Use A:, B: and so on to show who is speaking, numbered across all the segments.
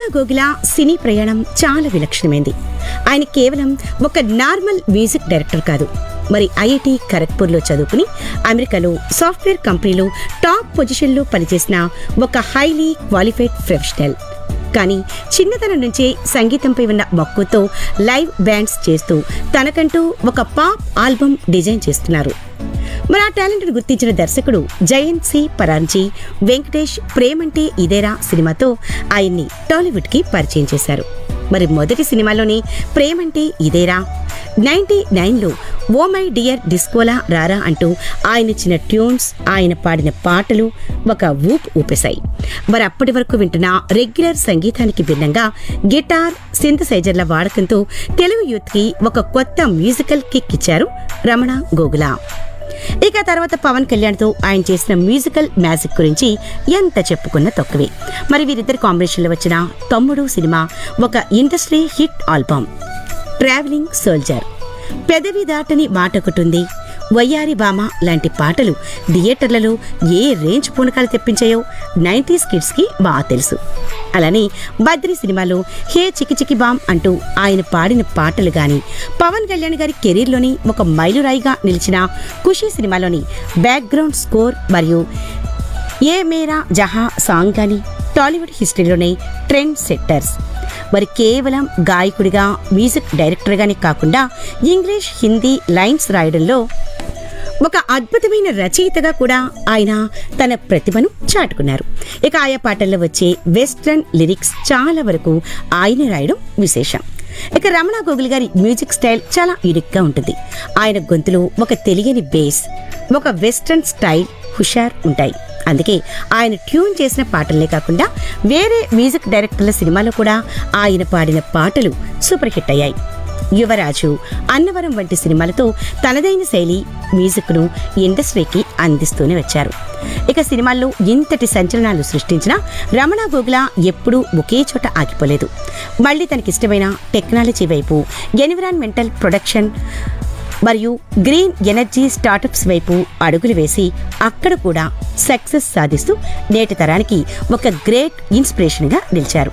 A: గోగుల సినీ ప్రయాణం చాలా విలక్షణమైంది ఆయన కేవలం ఒక నార్మల్ మ్యూజిక్ డైరెక్టర్ కాదు మరి ఐఐటి ఖరగ్పూర్లో చదువుకుని అమెరికాలో సాఫ్ట్వేర్ కంపెనీలో టాప్ పొజిషన్లో పనిచేసిన ఒక హైలీ క్వాలిఫైడ్ ప్రొఫెషనల్ కానీ చిన్నతనం నుంచే సంగీతంపై ఉన్న మక్కువతో లైవ్ బ్యాండ్స్ చేస్తూ తనకంటూ ఒక పాప్ ఆల్బమ్ డిజైన్ చేస్తున్నారు మరి ఆ టాలెంట్ను గుర్తించిన దర్శకుడు జయంత్ సి పరాంజీ వెంకటేష్ ప్రేమంటే ఇదేరా సినిమాతో ఆయన్ని టాలీవుడ్కి పరిచయం చేశారు మరి మొదటి సినిమాలోని ప్రేమంటే ఇదేరా నైన్టీ నైన్లో ఓ మై డియర్ డిస్కోలా రారా అంటూ ఆయన ఇచ్చిన ట్యూన్స్ ఆయన పాడిన పాటలు ఒక ఊప్ ఊపేశాయి మరి అప్పటి వరకు వింటున్న రెగ్యులర్ సంగీతానికి భిన్నంగా గిటార్ సింథసైజర్ల వాడకంతో తెలుగు యూత్కి ఒక కొత్త మ్యూజికల్ కిక్ ఇచ్చారు రమణ గోగుల ఇక తర్వాత పవన్ కళ్యాణ్తో ఆయన చేసిన మ్యూజికల్ మ్యాజిక్ గురించి ఎంత చెప్పుకున్నా తక్కువే మరి వీరిద్దరి కాంబినేషన్లో వచ్చిన తమ్ముడు సినిమా ఒక industry hit album travelling soldier పెదవి దాటని మాట ఒకటుంది వయ్యారి బామ లాంటి పాటలు థియేటర్లలో ఏ రేంజ్ పూనకాలు తెప్పించాయో నైంటీస్ కిడ్స్ కి బాగా తెలుసు అలానే బద్రి సినిమాలో హే చికి చికి బామ్ అంటూ ఆయన పాడిన పాటలు గాని పవన్ కళ్యాణ్ గారి కెరీర్లోని ఒక మైలురాయిగా నిలిచిన ఖుషీ సినిమాలోని బ్యాక్గ్రౌండ్ స్కోర్ మరియు ఏ మేరా జహా సాంగ్ గాని టాలీవుడ్ హిస్టరీలోనే ట్రెండ్ సెట్టర్స్ మరి కేవలం గాయకుడిగా మ్యూజిక్ డైరెక్టర్గానే కాకుండా ఇంగ్లీష్ హిందీ లైన్స్ రాయడంలో ఒక అద్భుతమైన రచయితగా కూడా ఆయన తన ప్రతిభను చాటుకున్నారు ఇక ఆయా పాటల్లో వచ్చే వెస్ట్రన్ లిరిక్స్ చాలా వరకు ఆయన రాయడం విశేషం ఇక రమణ గోగుల్ గారి మ్యూజిక్ స్టైల్ చాలా యూనిక్ గా ఉంటుంది ఆయన గొంతులో ఒక తెలియని బేస్ ఒక వెస్ట్రన్ స్టైల్ హుషార్ ఉంటాయి అందుకే ఆయన ట్యూన్ చేసిన పాటలనే కాకుండా వేరే మ్యూజిక్ డైరెక్టర్ల సినిమాలో కూడా ఆయన పాడిన పాటలు సూపర్ హిట్ అయ్యాయి యువరాజు అన్నవరం వంటి సినిమాలతో తనదైన శైలి మ్యూజిక్ను ఇండస్ట్రీకి అందిస్తూనే వచ్చారు ఇక సినిమాల్లో ఇంతటి సంచలనాలు సృష్టించిన రమణ గోగుల ఎప్పుడూ ఒకే చోట ఆగిపోలేదు మళ్ళీ తనకిష్టమైన టెక్నాలజీ వైపు ఎన్విరాన్మెంటల్ ప్రొడక్షన్ మరియు గ్రీన్ ఎనర్జీ స్టార్టప్స్ వైపు అడుగులు వేసి అక్కడ కూడా సక్సెస్ సాధిస్తూ నేటి తరానికి ఒక గ్రేట్ ఇన్స్పిరేషన్గా నిలిచారు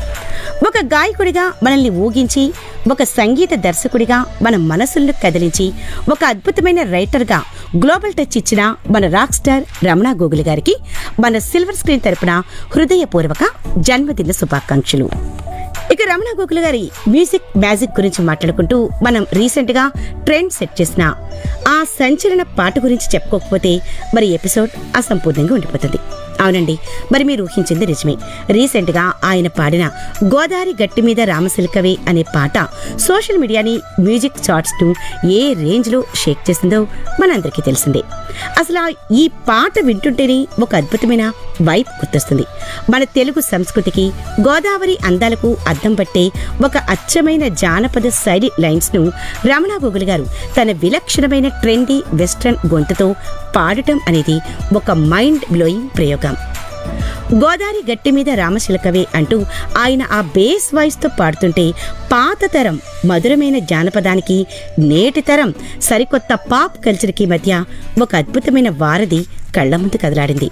A: ఒక గాయకుడిగా మనల్ని ఊగించి ఒక సంగీత దర్శకుడిగా మన మనసులను కదిలించి ఒక అద్భుతమైన రైటర్గా గ్లోబల్ టచ్ ఇచ్చిన మన రాక్ స్టార్ రమణ గోగుల్ గారికి మన సిల్వర్ స్క్రీన్ తరపున హృదయపూర్వక జన్మదిన శుభాకాంక్షలు ఇక రమణ గోకుల గారి మ్యూజిక్ మ్యాజిక్ గురించి మాట్లాడుకుంటూ మనం రీసెంట్ గా ట్రెండ్ సెట్ చేసిన ఆ సంచలన పాట గురించి చెప్పుకోకపోతే మరి ఎపిసోడ్ అసంపూర్ణంగా ఉండిపోతుంది అవునండి మరి మీరు ఊహించింది నిజమే రీసెంట్ గా ఆయన పాడిన గోదావరి గట్టి మీద రామశిల్కవే అనే పాట సోషల్ మీడియాని మ్యూజిక్ చార్ట్స్ ను ఏ రేంజ్ లో షేక్ చేసిందో మనందరికీ తెలిసిందే అసలు ఆ ఈ పాట వింటుంటేనే ఒక అద్భుతమైన వైబ్ గుర్తొస్తుంది మన తెలుగు సంస్కృతికి గోదావరి అందాలకు అద్దం పట్టే ఒక అచ్చమైన జానపద శైలి లైన్స్ ను రమణ గోగుల్ గారు తన విలక్షణమైన ట్రెండీ వెస్ట్రన్ గొంతుతో పాడటం అనేది ఒక మైండ్ బ్లోయింగ్ ప్రయోగం గోదావరి గట్టి మీద రామశిలకవే అంటూ ఆయన ఆ బేస్ వాయిస్ తో పాడుతుంటే పాత తరం మధురమైన జానపదానికి నేటి తరం సరికొత్త పాప్ కల్చర్కి మధ్య ఒక అద్భుతమైన వారధి కళ్ల ముందు కదలాడింది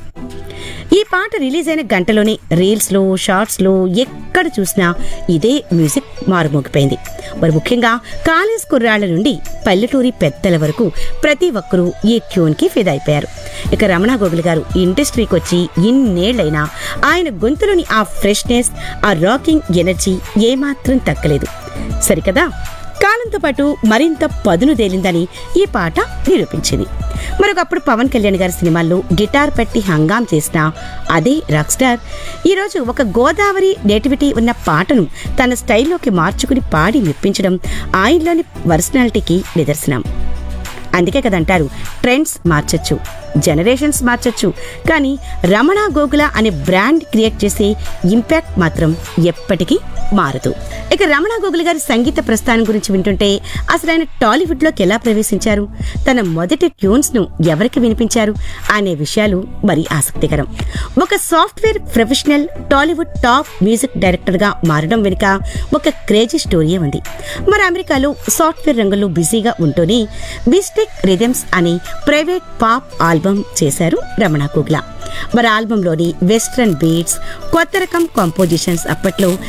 A: ఈ పాట రిలీజ్ అయిన గంటలోనే రీల్స్లో షార్ట్స్లో ఎక్కడ చూసినా ఇదే మ్యూజిక్ మారుమోగిపోయింది మరి ముఖ్యంగా కాలేజ్ కుర్రాళ్ల నుండి పల్లెటూరి పెద్దల వరకు ప్రతి ఒక్కరూ ఈ ట్యూన్కి ఫిదా అయిపోయారు ఇక రమణ గోగుల్ గారు ఇండస్ట్రీకి వచ్చి ఇన్నేళ్లైనా ఆయన గొంతులోని ఆ ఫ్రెష్నెస్ ఆ రాకింగ్ ఎనర్జీ ఏమాత్రం తగ్గలేదు సరికదా కాలంతో పాటు మరింత పదును తేలిందని ఈ పాట నిరూపించింది మరొకప్పుడు పవన్ కళ్యాణ్ గారి సినిమాల్లో గిటార్ పెట్టి హంగాం చేసిన అదే రాక్ స్టార్ ఈరోజు ఒక గోదావరి నేటివిటీ ఉన్న పాటను తన స్టైల్లోకి మార్చుకుని పాడి మెప్పించడం ఆయనలోని పర్సనాలిటీకి నిదర్శనం అందుకే కదంటారు ట్రెండ్స్ మార్చొచ్చు జనరేషన్స్ మార్చొచ్చు కానీ రమణ గోగుల అనే బ్రాండ్ క్రియేట్ చేసే ఇంపాక్ట్ మాత్రం ఎప్పటికీ మారదు ఇక రమణ గోగుల గారి సంగీత ప్రస్థానం గురించి వింటుంటే అసలు ఆయన టాలీవుడ్ లోకి ఎలా ప్రవేశించారు తన మొదటి ట్యూన్స్ ను ఎవరికి వినిపించారు అనే విషయాలు మరి ఆసక్తికరం ఒక software professional Tollywood top music director గా మారడం వెనుక ఒక క్రేజీ స్టోరీ ఉంది మరి అమెరికాలో సాఫ్ట్వేర్ రంగంలో బిజీగా ఉంటూనే బిస్టిక్ రిథమ్స్ అనే ప్రైవేట్ పాప్ ఆల్బమ్ చేశారు రమణ గోగుల మరి ఆల్బంలోని వెస్ట్రన్ బీట్స్ కొత్త రకం కాంపోజిషన్స్ అప్పట్లో